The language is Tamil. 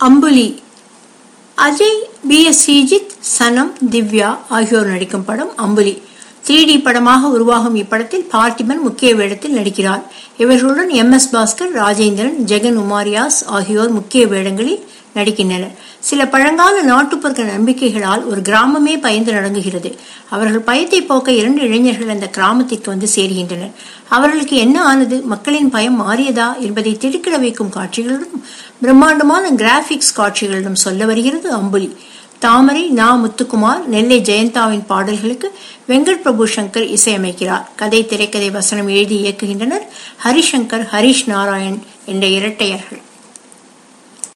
அம்புலி அஜய் பி எஸ் ஸ்ரீஜித் சனம் திவ்யா ஆகியோர் நடிக்கும் படம் அம்புலி த்ரீ டி படமாக உருவாகும் இப்படத்தில் பார்த்திபன் முக்கிய வேடத்தில் நடிக்கிறார் இவர்களுடன் எம் எஸ் பாஸ்கர் ராஜேந்திரன் ஜெகன் உமாரியாஸ் ஆகியோர் முக்கிய வேடங்களில் நடிக்கின்றனர் சில பழங்கால நாட்டுப்புற நம்பிக்கைகளால் ஒரு கிராமமே பயந்து நடங்குகிறது அவர்கள் பயத்தை போக்க இரண்டு இளைஞர்கள் அந்த கிராமத்திற்கு வந்து சேர்கின்றனர் அவர்களுக்கு என்ன ஆனது மக்களின் பயம் மாறியதா என்பதை திடுக்கிட வைக்கும் காட்சிகளுடன் பிரம்மாண்டமான கிராபிக்ஸ் காட்சிகளிடம் சொல்ல வருகிறது அம்புலி தாமரை நா முத்துக்குமார் நெல்லை ஜெயந்தாவின் பாடல்களுக்கு வெங்கட் பிரபு சங்கர் இசையமைக்கிறார் கதை திரைக்கதை வசனம் எழுதி இயக்குகின்றனர் ஹரிசங்கர் ஹரிஷ் நாராயண் என்ற இரட்டையர்கள்